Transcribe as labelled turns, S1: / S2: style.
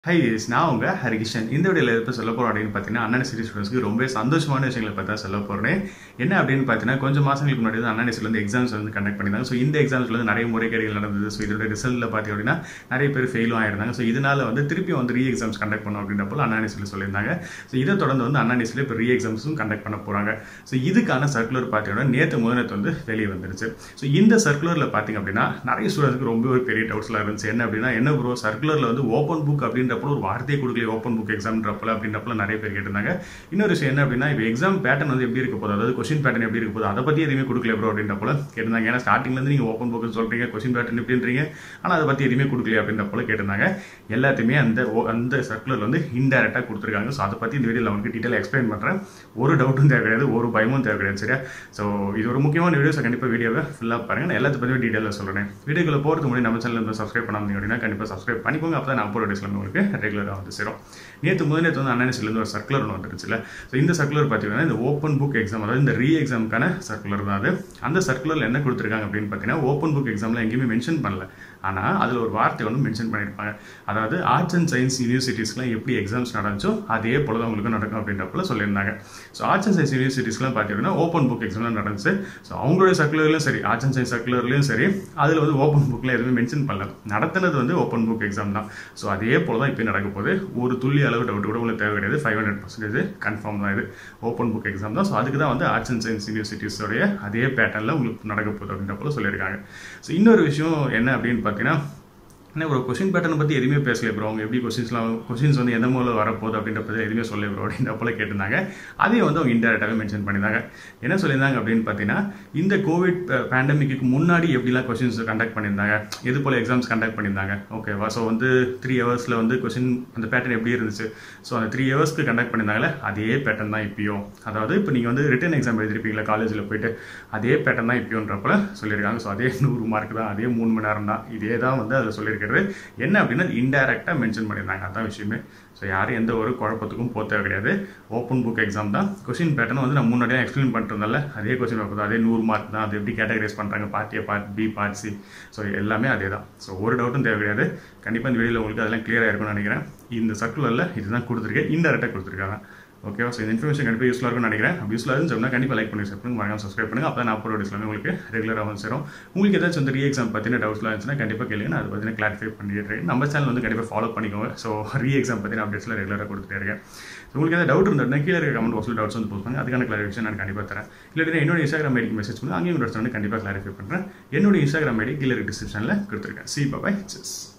S1: high is நான் உங்க ஹரிகிஷன் இந்த வீடியோவில் எப்போ சொல்ல போகிறோம் அப்படின்னு பார்த்தீங்கன்னா அண்ணன் சிட்டி ஸ்டூடெண்ட்ஸ்க்கு ரொம்ப சந்தோஷமான விஷயங்களை பற்றி தான் சொல்ல போகிறேன் என்ன அப்படின்னு பார்த்தீங்கன்னா கொஞ்சம் மாதங்களுக்கு முன்னாடி தான் அண்ணன் வந்து எக்ஸாம்ஸ் வந்து கண்டக்ட் பண்ணியிருந்தாங்க ஸோ இந்த எக்ஸாம்ஸில் வந்து நிறைய முறைகேடுகள் நடந்தது ஸோ இதோட ரிசல்ட்டில் பார்த்தீங்க அப்படின்னா நிறைய பேர் ஃபெயிலும் ஆயிருந்தாங்க ஸோ இதனால வந்து திருப்பி வந்து ரீ எக்ஸாம்ஸ் கண்டக்ட் பண்ணோம் அப்படின்றப்போ அண்ணாநிசியில் சொல்லியிருந்தாங்க ஸோ இதை தொடர்ந்து வந்து அண்ணாநிசியில் இப்போ ரீ எக்ஸாம்ஸும் கண்டக்ட் பண்ண போகிறாங்க ஸோ இதுக்கான சர்க்குலர் பார்த்தீங்கன்னா நேற்று முதலத்து வந்து வெளியே வந்துருச்சு ஸோ இந்த சர்க்குலரில் பார்த்தீங்க அப்படின்னா நிறைய ஸ்டூடெண்ட்ஸ்க்கு ரொம்ப ஒரு பெரிய டவுட்ஸ்லாம் இருந்துச்சு என்ன அப்படின்னா என்ன ப்ரோ சர்க்குலரில் வந்து ஓப்பன் புக் அப்படின்றப்போ ஒரு வார்த்தையை கொடுக்கல ஓப்பன் புக் எக்ஸாம்ன்றப்பல அப்படின்றப்பல நிறைய பேர் கேட்டிருந்தாங்க இன்னொரு விஷயம் என்ன அப்படின்னா இப்போ எக்ஸாம் பேட்டர்ன் வந்து எப்படி இருக்க போகுது அதாவது கொஸ்டின் பேட்டர்ன் எப்படி இருக்க போகுது அதை பற்றி எதுவுமே கொடுக்கல ப்ரோ அப்படின்றப்பல கேட்டிருந்தாங்க ஏன்னா ஸ்டார்டிங்லேருந்து நீங்கள் ஓப்பன் புக் சொல்கிறீங்க கொஸ்டின் பேட்டர்ன் எப்படின்றீங்க ஆனால் அதை பற்றி எதுவுமே கொடுக்கல அப்படின்றப்பல கேட்டிருந்தாங்க எல்லாத்தையுமே அந்த ஓ- அந்த சர்க்குலர் வந்து இன்டெரக்டாக கொடுத்துருக்காங்க ஸோ அதை பற்றி இந்த வீடியோவில் அவங்களுக்கு டீட்டெயில் எக்ஸ்பிளைன் பண்ணுறேன் ஒரு டவுட்டும் தேவை கிடையாது ஒரு பயமும் தேவை கிடையாது சரியா ஸோ இது ஒரு முக்கியமான வீடியோ ஸோ கண்டிப்பாக வீடியோவை ஃபுல்லாக பாருங்க நான் எல்லாத்த பற்றியும் டீட்டெயிலில் சொல்கிறேன் வீடியோக்குள்ள போகிறதுக்கு முன்னாடி நம்ம சேனல் சப்ஸ்கிரைப் பண்ணாமல் அப்படின்னா கண்டிப்பாக சப்ஸ்கிரைப் பண்ணிக்கோங்க அப்போ தான் நான் போகிற வீடியோஸ் உங்களுக்கு ரெகுலராக வந்து சேரும் நேற்று முதல் நேற்று வந்து அண்ணாசிலேருந்து ஒரு சர்க்குலர் ஒன்று வந்துருச்சுல ஸோ இந்த சர்க்குலர் பார்த்தீங்கன்னா இந்த ஓப்பன் புக் எக்ஸாம் அதாவது இந்த ரீ எக்ஸாமுக்கான சர்க்குலர் தான் அது அந்த சர்க்குலரில் என்ன கொடுத்துருக்காங்க அப்படின்னு பார்த்தீங்கன்னா ஓப்பன் புக் எக்ஸாமில் எங்கேயுமே மென்ஷன் பண்ணல ஆனால் அதில் ஒரு வார்த்தை வந்து மென்ஷன் பண்ணியிருப்பாங்க அதாவது ஆர்ட்ஸ் அண்ட் சயின்ஸ் யூனிவர்சிட்டிஸ்லாம் எப்படி எக்ஸாம்ஸ் நடந்துச்சோ அதே போல தான் உங்களுக்கு நடக்கும் அப்படின்றப்பல சொல்லியிருந்தாங்க ஸோ ஆர்ட்ஸ் அண்ட் சயின்ஸ் யூனிவர்சிட்டிஸ்லாம் பார்த்தீங்கன்னா ஓப்பன் புக் எக்ஸாம்லாம் நடந்துச்சு ஸோ அவங்களுடைய சர்க்குலர்லையும் சரி ஆர்ட்ஸ் அண்ட் சயின்ஸ் சர்க்குலர்லையும் சரி அதில் வந்து ஓப்பன் புக்கில் எதுவுமே மென்ஷன் பண்ணல நடத்தினது வந்து ஓப்பன் புக் எக்ஸாம் தான் ஸோ அதே போல தான் இப்போ நடக்க போகுது ஒரு துள்ளி அளவு டவுட் கூட உங்களுக்கு தேவை கிடையாது ஃபைவ் ஹண்ட்ரட் பர்சன்டேஜ் கன்ஃபார்ம் தான் இது ஓப்பன் புக் எக்ஸாம் தான் ஸோ அதுக்கு தான் வந்து ஆர்ட்ஸ் அண்ட் சயின்ஸ் யூனிவர்சிட்டிஸோடைய அதே பேட்டர்னில் உங்களுக்கு நடக்க போகுது அப்படின்ற போல சொல்லியிருக்காங்க ஸோ இன்னொரு விஷயம் என்ன அப்படின்னு பார்த்தீங்கன்னா என்ன ப்ரோ கொஸ்டின் பேட்டர்னை பற்றி எதுவுமே பேசல ப்ரோ அவங்க எப்படி கொஸ்டின்ஸ்லாம் கொஸ்டின்ஸ் வந்து எந்த மூலம் வரப்போகுது அப்படின்ற பற்றி எதுவுமே சொல்ல ப்ரோ அப்படின்ற போல கேட்டிருந்தாங்க அதையும் வந்து அவங்க இன்டெரக்டாகவே மென்ஷன் பண்ணியிருந்தாங்க என்ன சொல்லியிருந்தாங்க அப்படின்னு பார்த்தீங்கன்னா இந்த கோவிட் பேண்டமிக்கு முன்னாடி எப்படிலாம் கொஸ்டின்ஸ் கண்டக்ட் பண்ணியிருந்தாங்க எது போல் எக்ஸாம்ஸ் கண்டக்ட் பண்ணியிருந்தாங்க ஓகேவா ஸோ வந்து த்ரீ ஹவர்ஸில் வந்து கொஸ்டின் அந்த பேட்டர்ன் எப்படி இருந்துச்சு ஸோ அந்த த்ரீ ஹவர்ஸ்க்கு கண்டக்ட் பண்ணியிருந்தாங்களே அதே பேட்டர்ன் தான் இப்பயும் அதாவது இப்போ நீங்கள் வந்து ரிட்டன் எக்ஸாம் எழுதிருப்பீங்களா காலேஜில் போயிட்டு அதே பேட்டர்ன் தான் இப்பயோன்றப்பல சொல்லியிருக்காங்க ஸோ அதே நூறு மார்க் தான் அதே மூணு மணி நேரம் தான் இதே தான் வந்து அதில் சொல்லியிருக்கிறது என்ன அப்படின்னா இன்டெரக்டாக மென்ஷன் பண்ணியிருந்தாங்க அதான் விஷயமே ஸோ யாரும் எந்த ஒரு குழப்பத்துக்கும் போக தேவை கிடையாது ஓப்பன் புக் எக்ஸாம் தான் கொஸ்டின் பேட்டர்ன் வந்து நான் முன்னாடியே எக்ஸ்பிளைன் பண்ணிருந்தால அதே கொஸ்டின் பேப்பர் தான் அதே நூறு மார்க் தான் அது எப்படி கேட்டகரைஸ் பண்ணுறாங்க part A part B part C so எல்லாமே அதே தான் ஸோ ஒரு டவுட்டும் தேவை கிடையாது கண்டிப்பாக இந்த வீடியோவில் உங்களுக்கு அதெல்லாம் கிளியராக இருக்கும்னு நினைக்கிறேன் இந்த சர்க்குலரில் இதுதான் கொடுத்துருக்கேன் இன்டெரக்டாக கொடுத்துருக்காங்க ஓகேவா ஸோ இந்த இன்ஃபர்மேஷன் கண்டிப்பாக யூஸ்ஃபுல்லாக இருக்கும்னு நினைக்கிறேன் அப்படி யூஸ்ஃபுல்லாக இருந்து சொன்னால் கண்டிப்பாக லைக் பண்ணி ஷேர் பண்ணுங்க மறக்காம சப்ஸ்கிரைப் பண்ணுங்க அப்போ நான் அப்லோட் எல்லாமே உங்களுக்கு ரெகுலராக வந்து சேரும் உங்களுக்கு ஏதாச்சும் வந்து ரீ எக்ஸாம் பற்றின டவுட்ஸ்லாம் இருந்துச்சுன்னா கண்டிப்பாக கேளுங்க நான் அதை பற்றின கிளாரிஃபை பண்ணிட்டு இருக்கேன் நம்ம சேனல் வந்து கண்டிப்பாக ஃபாலோ பண்ணிக்கோங்க ஸோ ரீ எக்ஸாம் பற்றின அப்டேட்ஸ்லாம் ரெகுலராக கொடுத்துட்டே இருக்கேன் So, உங்களுக்கு ஏதாவது டவுட் இருந்தால் கீழே இருக்க கமெண்ட் பாக்ஸில் டவுட்ஸ் வந்து போஸ்ட் பண்ணுங்க அதுக்கான கிளாரிஃபிகேஷன் நான் கண்டிப்பாக தரேன் இல்லாட்டி என்னோட இன்ஸ்டாகிராம் ஐடிக்கு மெசேஜ் பண்ணுங்க அங்கேயும் டவுட்ஸ் வந்து கண்டிப்பாக கிளாரிஃபை பண்ணுறேன் என்னோட இன்ஸ்டாகிராம் ஐடி கீழே டிஸ்கிரிப்ஷனில் கொடுத்துருக்கேன் சி பாய் செஸ்